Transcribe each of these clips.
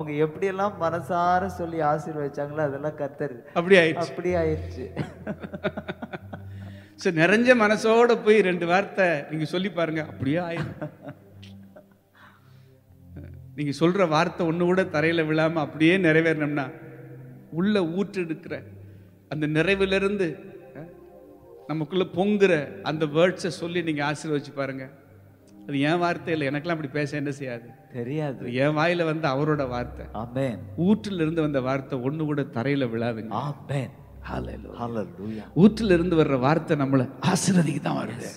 அவங்க எப்படியெல்லாம் மனசார சொல்லி ஆசீர்வதிச்சாங்களோ அதெல்லாம் கத்தர் அப்படி ஆயிடுச்சு அப்படி ஆயிடுச்சு சரி நிறைஞ்ச மனசோட போய் ரெண்டு வார்த்தை நீங்க சொல்லி பாருங்க அப்படியே ஆயிடும் நீங்க சொல்ற வார்த்தை ஒண்ணு கூட தரையில விழாம அப்படியே நிறைவேறணும்னா உள்ள ஊற்றெடுக்கிற அந்த நிறைவிலிருந்து அஹ், நமக்குள்ள பொங்குற அந்த வேர்ட்ஸை சொல்லி நீங்க ஆசீர்வதிச்சு பாருங்க அது என் வார்த்தை இல்லை எனக்கெல்லாம் அப்படி பேச என்ன செய்யாது தெரியாது அது என் வாயில வந்து அவரோட வார்த்தை ஆமென் ஊற்றில் இருந்து வந்த வார்த்தை ஒண்ணு கூட தரையில விழாதுங்க ஆமென் Hallelujah. ஹalleluya ஊற்றில் இருந்து வர்ற வார்த்தை நம்மளை ஆசீர்வதிக்கு தான் வருது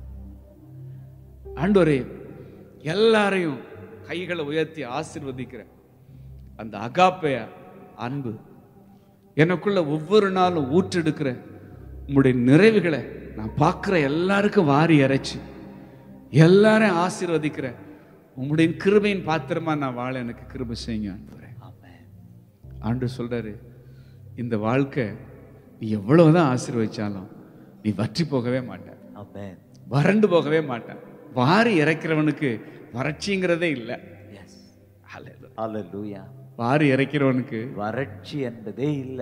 ஆண்டவரே எல்லாரையும் கைகளை உயர்த்தி ஆசீர்வதிக்கிற அந்த அகாப்பைய அன்பு எனக்குள்ள ஒவ்வொரு நாளும் ஊற்றெடுக்கிற உம்முடைய நிறைவுகளை நான் பார்க்குற எல்லாருக்கும் வாரி இறைச்சி எல்லாரையும் ஆசீர்வதிக்கிற உம்முடைய கிருபையின் பாத்திரமா நான் வாழ எனக்கு கிருபை செய்யுங்க ஆண்டவரே ஆமென் ஆண்டு சொல்றாரு இந்த வாழ்க்கை நீ எவ்வளவுதான் ஆசீர்வதிச்சாலும் நீ வற்றி போகவே மாட்ட ஆமென் வறண்டு போகவே மாட்டான் வாரி இறைக்கிறவனுக்கு வறட்சிங்கிறதே இல்லை எஸ் ஹalleluya வாரி இறைக்கிறவனுக்கு வறட்சி என்பதே இல்லை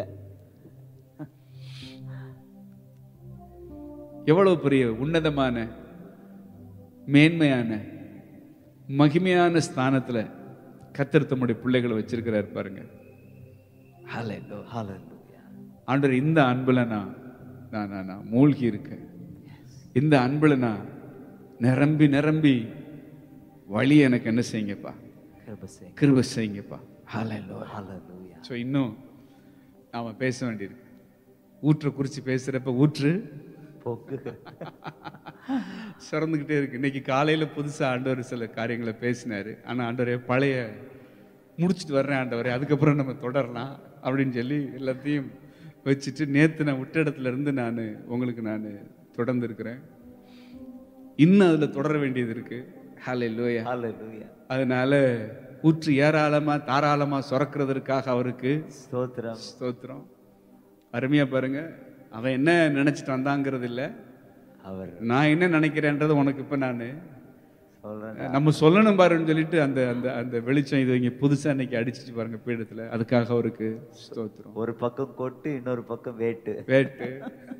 எவ்வளவு பெரிய உன்னதமான மேன்மையான மகிமையான ஸ்தானத்துல கத்தர் தம்முடைய பிள்ளைகளை வச்சிருக்கிறார் பாருங்க Hallelujah. ஹalleluya ஆண்டவர் இந்த அன்புல நான் நான் நான் நான் மூழ்கி இருக்கேன் இந்த அன்புல நான் நிரம்பி நிரம்பி வழி எனக்கு என்ன செய்யுங்கப்பா கிருபை செய் கிருபை செய்யுங்கப்பா ஹalleluya ஹalleluya ஸோ இன்னும் நாம பேச வேண்டியிருக்கு ஊற்றை குறித்து பேசுறப்ப ஊற்று போக்கு சிறந்துக்கிட்டே இருக்கு இன்னைக்கு காலையில புதுசா ஆண்டவர் சில காரியங்களை பேசினாரு ஆனா ஆண்டவரே பழைய முடிச்சிட்டு வர்றேன் ஆண்டவரே அதுக்கப்புறம் நம்ம தொடரலாம் அப்படின்னு சொல்லி எல்லாத்தையும் வச்சுட்டு நேத்து நான் விட்ட இடத்துல இருந்து நான் உங்களுக்கு நான் தொடர்ந்து இருக்கிறேன் இன்னும் அதுல தொடர வேண்டியது இருக்கு ஹாலே லோயா ஹalleluya அதனால ஊற்று ஏராளமா தாராளமா சுரக்கிறதற்காக அவருக்கு ஸ்தோத்திரம் ஸ்தோத்திரம் அருமையா பாருங்க அவன் என்ன நினைச்சிட்டு வந்தாங்கிறது இல்ல அவர் நான் என்ன நினைக்கிறேன்றது உனக்கு இப்ப நான் சொல்றேன் நம்ம சொல்லணும் பாருன்னு சொல்லிட்டு அந்த அந்த அந்த வெளிச்சம் இது இங்க புதுசா இன்னைக்கு அடிச்சிச்சு பாருங்க பீடத்துல அதுக்காக அவருக்கு ஸ்தோத்திரம் ஒரு பக்கம் கொட்டு இன்னொரு பக்கம் வேட்டு வேட்டு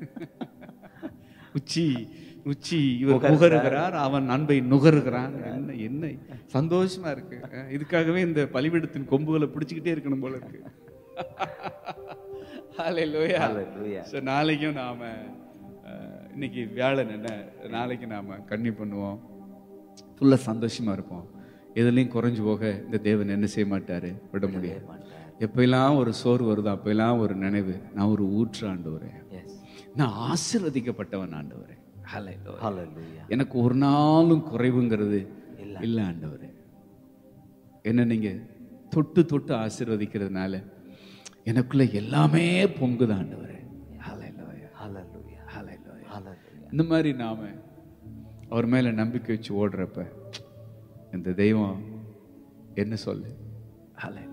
உச்சி உச்சி இவர் புகருகிறார் அவன் அன்பை நுகருகிறான் என்ன என்ன சந்தோஷமா இருக்கு அஹ் இதுக்காகவே இந்த பலிபீடத்தின் கொம்புகளை பிடிச்சுக்கிட்டே இருக்கணும் போல இருக்கு ஹalleluya ஹalleluya ஸோ நாளைக்கும் நாம அஹ், இன்னைக்கு வியாழன் என்ன நாளைக்கு நாம கன்னி பண்ணுவோம் ஃபுல்லாக சந்தோஷமா இருப்போம் எதுலையும் குறைஞ்சு போக இந்த தேவன் என்ன செய்ய மாட்டாரு விட முடியாது எப்பெல்லாம் ஒரு சோறு வருதோ அப்பெல்லாம் ஒரு நினைவு நான் ஒரு ஊற்று ஆண்டவரேன் எஸ் நான் ஆசீர்வதிக்கப்பட்டவன் ஆண்டவரே ஹalleluya ஹalleluya எனக்கு ஒரு நாளும் குறைவுங்கிறது இல்லை ஆண்டவரே என்ன நீங்க தொட்டு தொட்டு ஆசீர்வதிக்கிறதுனால எனக்குள்ள எல்லாமே பொங்குது ஆண்டவரே ஹalleluya ஹalleluya ஹalleluya ஹalleluya இந்த மாதிரி நாம அவர் மேல நம்பிக்கை வச்சு ஓடுறப்ப இந்த தெய்வம் என்ன சொல்லு ஹalleluya